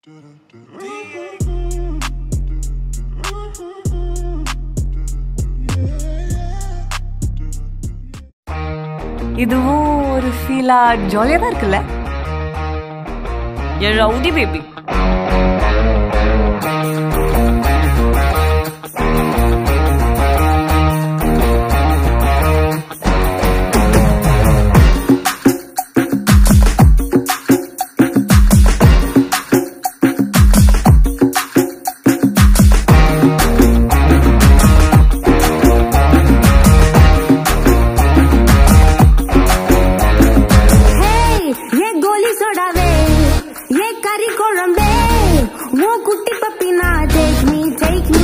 இதுவும் ஒரு ஃபீலா ஜாலியா தான் இருக்குல்ல என் ரவுடி பேபி ஹேய் ஏ கோலி சோடாவே ஏ கறி குழம்பே ஓ குட்டி பப்பினா டேக் மீ டேக் மீ